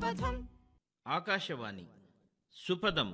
సుపథం ఆకాశవాణి సుపదం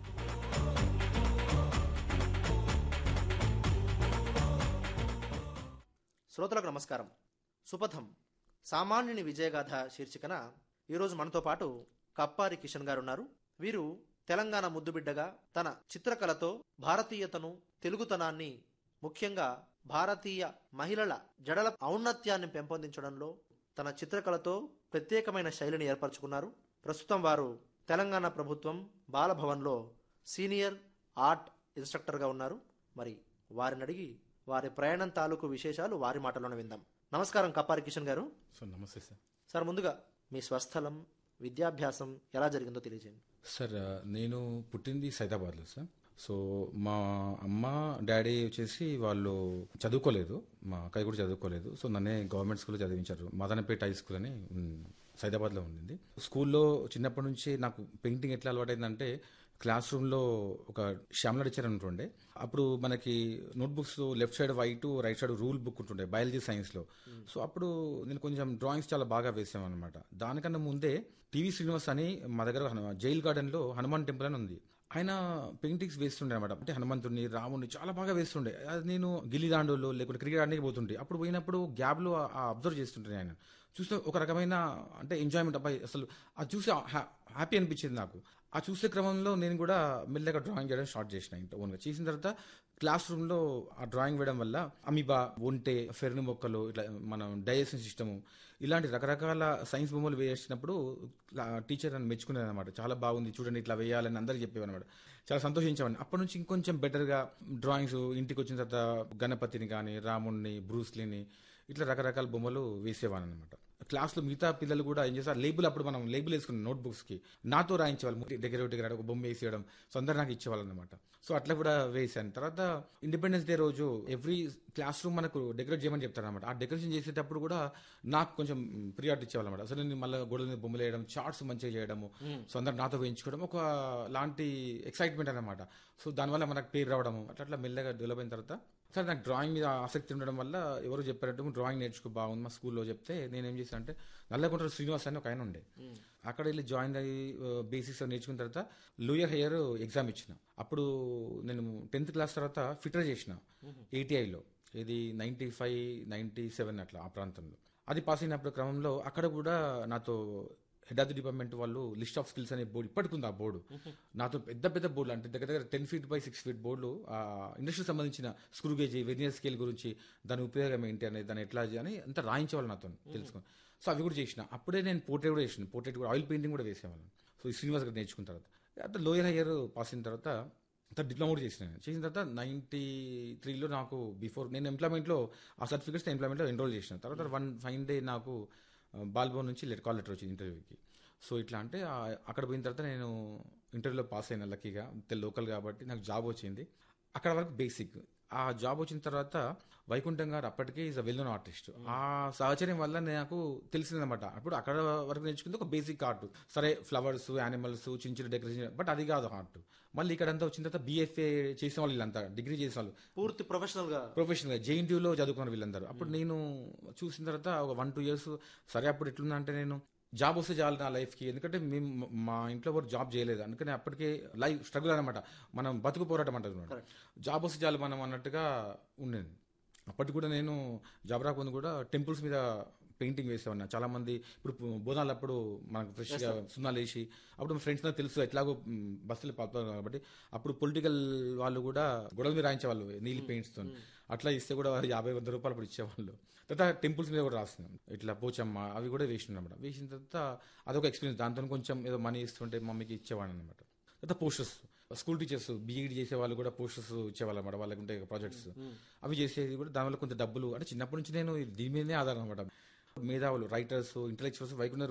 శ్రోతలకు నమస్కారం సుపథం సామాన్యుని విజయగాథ శీర్షికన ఈరోజు మనతో పాటు కప్పారి కిషన్ గారు ఉన్నారు వీరు తెలంగాణ ముద్దుబిడ్డగా తన చిత్రకళతో భారతీయతను తెలుగుతనాన్ని ముఖ్యంగా భారతీయ మహిళల జడల ఔన్నత్యాన్ని పెంపొందించడంలో తన చిత్రకళతో ప్రత్యేకమైన శైలిని ఏర్పరచుకున్నారు ప్రస్తుతం వారు తెలంగాణ ప్రభుత్వం బాలభవన్లో సీనియర్ ఆర్ట్ ఇన్స్ట్రక్టర్గా ఉన్నారు మరి వారిని అడిగి వారి ప్రయాణం తాలూకు విశేషాలు వారి మాటలోనే విందాం నమస్కారం కప్పారి కిషన్ గారు సార్ నమస్తే సార్ సార్ ముందుగా మీ స్వస్థలం విద్యాభ్యాసం ఎలా జరిగిందో తెలియజేయండి సార్ ఆ, నేను పుట్టింది సైదాబాద్లో సార్ సో మా అమ్మ డాడీ వచ్చేసి వాళ్ళు చదువుకోలేదు మా అక్కయ్య కూడా చదువుకోలేదు సో నన్నే గవర్నమెంట్ స్కూల్లో చదివించారు మదనపేట హై స్కూల్ అని ఉమ్, సైదాబాద్లో ఉండింది స్కూల్లో చిన్నప్పటి నుంచి నాకు పెయింటింగ్ ఎట్లా అలవాటైందంటే క్లాస్ రూమ్లో ఒక శ్యామల టీచర్ ఉంటుండే అప్పుడు మనకి notebooks left side white right side rule book ఉంటుండే బయాలజీ సైన్స్లో సో అప్పుడు నేను కొంచెం డ్రాయింగ్స్ చాలా బాగా వేసాను అనమాట దానికన్నా ముందే టీవీ శ్రీనివాస్ అని మా దగ్గర హను- జైల్ గార్డెన్లో హనుమాన్ టెంపుల్ అని ఉంది ఆయన పెయింటింగ్స్ వేస్తుండే అనమాట అంటే హనుమంతుడిని రాముడిని చాలా బాగా వేస్తుండే అది నేను గిల్లి దాండులో లేకుంటే క్రికెట్ ఆడడానికి పోతుండే అప్పుడు పోయినప్పుడు గ్యాప్లో అబ్జర్వ్ చేస్తుంటే ఆయన చూస్తే ఒక రకమైన అంటే ఎంజాయ్మెంట్ అబ్బాయి అసలు అది చూసి హ్యా- హ్యాపీ అనిపించింది నాకు ఆ చూసే క్రమంలో నేను కూడా మెల్లగా డ్రాయింగ్ చేయడం స్టార్ట్ చేసిన ఇంట్లో ఓన్గా చేసిన తర్వాత క్లాస్ రూమ్లో ఆ డ్రాయింగ్ వేయడం వల్ల అమీబా ఒంటె ఫెర్ని మొక్కలు ఇట్లా మనం డైజెషన్ సిస్టము ఇలాంటి రకరకాల సైన్స్ బొమ్మలు వేసినప్పుడు టీచర్ నన్ను మెచ్చుకునేది అనమాట చాలా బాగుంది చూడండి ఇట్లా వేయాలని అందరికీ చెప్పేవన్నమాట చాలా సంతోషించేవాడిని అప్పటి నుంచి ఇంకొంచెం బెటర్గా డ్రాయింగ్స్ ఇంటికి వచ్చిన తర్వాత గణపతిని కానీ రాముడిని బ్రూస్లీని ఇట్లా రకరకాల బొమ్మలు వేసేవాను అనమాట క్లాస్లో మిగతా పిల్లలు కూడా ఏం చేస్తారు లేబుల్ అప్పుడు మనం లేబుల్ వేసుకున్నాం నోట్బుక్స్ కి నాతో రాయించేవాళ్ళు డెకరేటివ్ ఒక బొమ్మ వేసేయడం సో అందరు నాకు ఇచ్చేవాళ్ళు అనమాట సో అట్లా కూడా వేసాను తర్వాత ఇండిపెండెన్స్ డే రోజు ఎవ్రీ క్లాస్ రూమ్ మనకు డెకరేట్ చేయమని చెప్తారు అనమాట ఆ డెకరేషన్ చేసేటప్పుడు కూడా నాకు కొంచెం ప్రియారిటీ ఇచ్చేవాళ్ళు అనమాట అసలు నేను మళ్ళీ గోడల మీద బొమ్మలు వేయడం చార్ట్స్ మంచిగా చేయడము సో అందరు నాతో వేయించుకోవడం ఒక లాంటి ఎక్సైట్మెంట్ అనమాట సో దానివల్ల మనకు పేరు రావడము అట్లా అట్లా మెల్లగా డెవలప్ అయిన తర్వాత సరే నాకు డ్రాయింగ్ మీద ఆసక్తి ఉండడం వల్ల ఎవరు చెప్పారంటే డ్రాయింగ్ నేర్చుకో బాగుంది మా స్కూల్లో చెప్తే నేనేం చేశాను అంటే నల్లకుంట శ్రీనివాస్ అని ఒక ఆయన ఉండే అక్కడ వెళ్ళి జాయిన్ అయ్యి బేసిక్స్ నేర్చుకున్న తర్వాత లూయర్ హెయర్ ఎగ్జామ్ ఇచ్చిన అప్పుడు నేను టెన్త్ క్లాస్ తర్వాత ఫిటర్ చేసిన ఏటీఐలో ఇది నైంటీ ఫైవ్ నైంటీ సెవెన్ అట్లా ఆ ప్రాంతంలో అది పాస్ అయినప్పుడు క్రమంలో అక్కడ కూడా నాతో హెడ్ ఆఫ్ ది డిపార్ట్మెంట్ వాళ్ళు లిస్ట్ ఆఫ్ స్కిల్స్ అనే బోర్డు ఇప్పటికి ఉంది ఆ బోర్డు నాతో పెద్ద పెద్ద బోర్డులు అంటే దగ్గర దగ్గర ten feet by six feet బోర్డులు ఆ ఇండస్ట్రీకి సంబంధించిన స్క్రూ గేజ్ వెర్నియర్ స్కేల్ గురించి దాని ఉపయోగం ఏంటి అనేది దాన్ని ఎట్లా అని అంతా రాయించేవాళ్ళు నాతో తెలుసుకొని సో అవి కూడా చేసిన అప్పుడే నేను పోర్ట్రేట్ కూడా చేసిన పోర్ట్రేట్ కూడా ఆయిల్ పెయింటింగ్ కూడా వేసేవాళ్ళం సో ఈ శ్రీనివాస్ గారు నేర్చుకున్న తర్వాత తర్వాత లోయర్ హయ్యర్ పాస్ అయిన తర్వాత తర్వాత డిప్లొమా కూడా చేసిన నేను. చేసిన తర్వాత నైన్టీ త్రీలో నాకు బిఫోర్ నేను ఎంప్లాయ్మెంట్లో ఆ సర్టిఫికేట్స్ ఎంప్లాయ్మెంట్లో ఎన్రోల్ చేసిన తర్వాత వన్ ఫైన్ డే నాకు ఆ, బాల్బోన్ నుంచి లెటర్ కాల్ లెటర్ వచ్చింది ఇంటర్వ్యూకి సో ఇట్లా అంటే ఆ, అక్కడ పోయిన తర్వాత నేను ఇంటర్వ్యూలో పాస్ అయిన లక్కీగా లోకల్ కాబట్టి నాకు జాబ్ వచ్చింది అక్కడ వరకు బేసిక్ ఆ జాబ్ వచ్చిన తర్వాత వైకుంఠం గారు అప్పటికే is a well known artist ఆ సహచర్యం వల్ల నాకు తెలిసిందనమాట అప్పుడు అక్కడ వరకు నేర్చుకుంది ఒక బేసిక్ ఆర్ట్ సరే ఫ్లవర్స్ యానిమల్స్ చిన్న చిన్న డెకరేషన్ బట్ అది కాదు ఆర్ట్ మళ్ళీ ఇక్కడంతా వచ్చిన తర్వాత బీఎఫ్ఏ చేసిన వాళ్ళు వీళ్ళంతా డిగ్రీ చేసిన వాళ్ళు పూర్తి ప్రొఫెషనల్ గా ప్రొఫెషనల్ గా జేఎన్టీయూలో చదువుకున్న వీళ్ళందరూ అప్పుడు నేను చూసిన తర్వాత ఒక వన్ టూ ఇయర్స్ సరే అప్పుడు ఎట్లుందంటే నేను జాబ్ వస్తే చాలు నా లైఫ్కి ఎందుకంటే మేము మా ఇంట్లో ఎవరు జాబ్ చేయలేదు అందుకని అప్పటికే లైఫ్ స్ట్రగుల్ అనమాట మనం బతుకు పోరాటం అంటారు జాబ్ వస్తే చాలు మనం అన్నట్టుగా ఉండేది అప్పటికి కూడా నేను జాబ్ రాకముందు కూడా టెంపుల్స్ మీద పెయింటింగ్ వేసేవాడిని చాలా మంది ఇప్పుడు బోనాలు అప్పుడు మనకు ఫ్రెష్ గా సున్నాలు వేసి అప్పుడు మా ఫ్రెండ్స్ నాకు తెలుసు ఎట్లాగో మ్, బస్సులు పాపుతారు కాబట్టి అప్పుడు పొలిటికల్ వాళ్ళు కూడా గొడవ మీద రాయించేవాళ్ళు నీళ్ళు పెయింట్స్ తో అట్లా ఇస్తే కూడా యాభై వంద రూపాయలు అప్పుడు ఇచ్చేవాళ్ళు తర్వాత టెంపుల్స్ మీద కూడా రాస్తున్నాం ఇట్లా పోచమ్మ అవి కూడా వేసినాం అనమాట వేసిన తర్వాత అదొక ఎక్స్పీరియన్స్ దాంతో కొంచెం ఏదో మనీ ఇస్తుంటే మమ్మీకి ఇచ్చేవాడిని అనమాట తర్వాత పోస్టర్స్ స్కూల్ టీచర్స్ బీఈడి చేసే వాళ్ళు కూడా పోస్టర్స్ ఇచ్చేవాళ్ళు అనమాట వాళ్ళకి ఉంటాయి ప్రాజెక్ట్స్ అవి చేసేది కూడా దానివల్ల కొంత డబ్బులు అంటే చిన్నప్పటి నుంచి నేను దీని మీదనే ఆధారం అనమాట మేధావులు రైటర్స్ ఇంటలెక్చువల్స్ వైకుంఠ